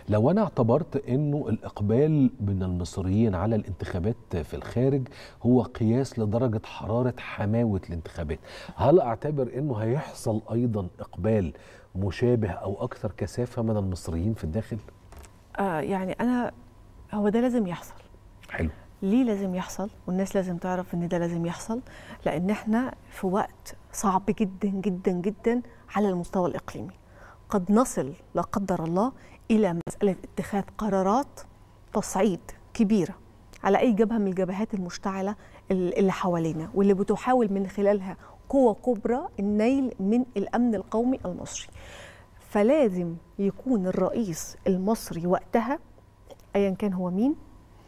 لو انا اعتبرت انه الاقبال من المصريين على الانتخابات في الخارج هو قياس لدرجه حراره حماوه الانتخابات هل اعتبر انه هيحصل ايضا اقبال مشابه او اكثر كثافه من المصريين في الداخل آه يعني انا هو ده لازم يحصل حلو ليه لازم يحصل والناس لازم تعرف ان ده لازم يحصل لان احنا في وقت صعب جدا جدا جدا على المستوى الاقليمي قد نصل لا قدر الله الى مساله اتخاذ قرارات تصعيد كبيره على اي جبهه من الجبهات المشتعله اللي حوالينا واللي بتحاول من خلالها قوه كبرى النيل من الامن القومي المصري فلازم يكون الرئيس المصري وقتها ايا كان هو مين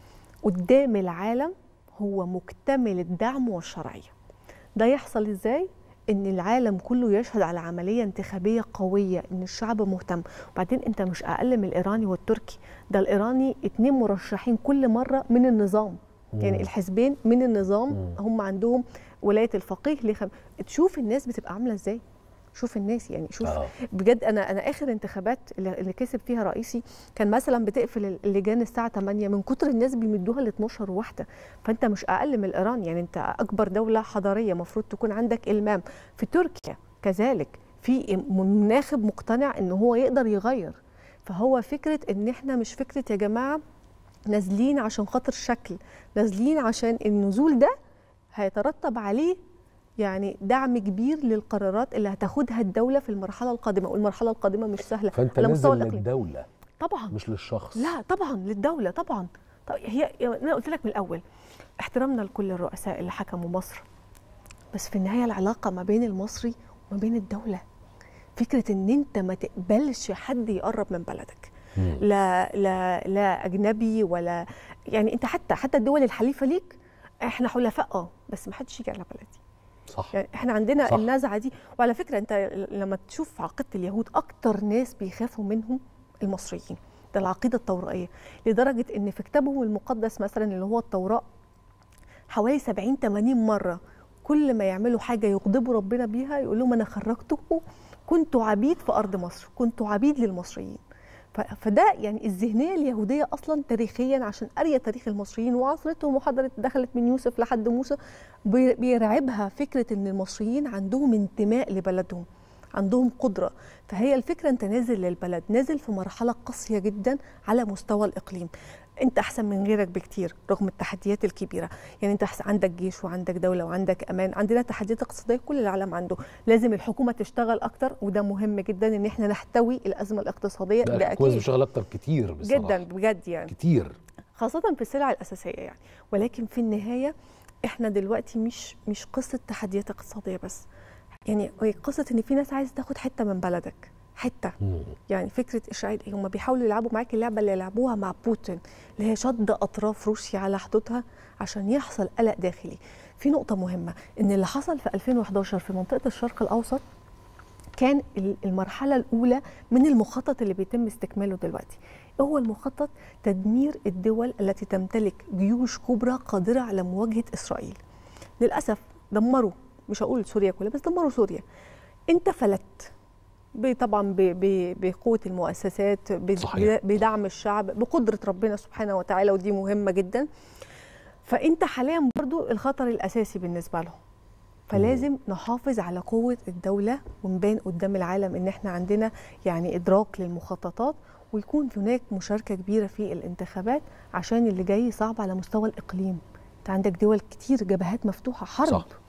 قدام العالم هو مكتمل الدعم والشرعيه ده يحصل ازاي ان العالم كله يشهد على عمليه انتخابيه قويه ان الشعب مهتم وبعدين انت مش اقل من الايراني والتركي ده الايراني اتنين مرشحين كل مره من النظام مم. يعني الحزبين من النظام مم. هم عندهم ولايه الفقيه لخم... تشوف الناس بتبقى عامله ازاي شوف الناس يعني شوف آه. بجد انا انا اخر انتخابات اللي كسب فيها رئيسي كان مثلا بتقفل اللجان الساعه 8 من كتر الناس بيمدوها ل 12 واحده فانت مش اقل من ايران يعني انت اكبر دوله حضاريه المفروض تكون عندك المام في تركيا كذلك في ناخب مقتنع ان هو يقدر يغير فهو فكره ان احنا مش فكره يا جماعه نازلين عشان خاطر شكل نازلين عشان النزول ده هيترتب عليه يعني دعم كبير للقرارات اللي هتاخدها الدوله في المرحله القادمه والمرحله القادمه مش سهله فانت نازل للدوله طبعا مش للشخص لا طبعا للدوله طبعا طب هي انا قلت لك من الاول احترامنا لكل الرؤساء اللي حكموا مصر بس في النهايه العلاقه ما بين المصري وما بين الدوله فكره ان انت ما تقبلش حد يقرب من بلدك لا لا لا اجنبي ولا يعني انت حتى حتى الدول الحليفه ليك احنا حلفاء اه بس ما حدش يجي على بلدي صح يعني احنا عندنا صح. النزعه دي وعلى فكره انت لما تشوف عقيده اليهود اكتر ناس بيخافوا منهم المصريين ده العقيده التورائيه لدرجه ان في كتابهم المقدس مثلا اللي هو التوراه حوالي 70 80 مره كل ما يعملوا حاجه يغضبوا ربنا بيها يقول لهم انا خرجتكم كنتوا عبيد في ارض مصر كنتوا عبيد للمصريين فده يعني الذهنيه اليهوديه اصلا تاريخيا عشان قاريه تاريخ المصريين وعصرتهم وحضرت دخلت من يوسف لحد موسى بيرعبها فكره ان المصريين عندهم انتماء لبلدهم عندهم قدره فهي الفكره انت نازل للبلد نازل في مرحله قاسيه جدا على مستوى الاقليم انت احسن من غيرك بكتير رغم التحديات الكبيره يعني انت عندك جيش وعندك دوله وعندك امان عندنا تحديات اقتصاديه كل العالم عنده لازم الحكومه تشتغل اكتر وده مهم جدا ان احنا نحتوي الازمه الاقتصاديه ده, ده اكيد بتشتغل اكتر كتير بصراحه جدا بجد يعني كتير خاصه في السلع الاساسيه يعني ولكن في النهايه احنا دلوقتي مش مش قصه تحديات اقتصاديه بس يعني هي قصه ان في ناس عايزه تاخد حته من بلدك حته مم. يعني فكره اشعاع هم بيحاولوا يلعبوا معاك اللعبه اللي لعبوها مع بوتين اللي هي شد اطراف روسيا على حدودها عشان يحصل قلق داخلي في نقطه مهمه ان اللي حصل في 2011 في منطقه الشرق الاوسط كان المرحلة الأولى من المخطط اللي بيتم استكماله دلوقتي هو المخطط تدمير الدول التي تمتلك جيوش كبرى قادرة على مواجهة إسرائيل للأسف دمروا مش هقول سوريا كلها بس دمروا سوريا انت فلت طبعا بقوه المؤسسات صحيح. بدعم الشعب بقدره ربنا سبحانه وتعالى ودي مهمه جدا فانت حاليا برضو الخطر الاساسي بالنسبه لهم فلازم نحافظ على قوه الدوله ونبان قدام العالم ان احنا عندنا يعني ادراك للمخططات ويكون هناك مشاركه كبيره في الانتخابات عشان اللي جاي صعب على مستوى الاقليم انت عندك دول كتير جبهات مفتوحه حرب صح.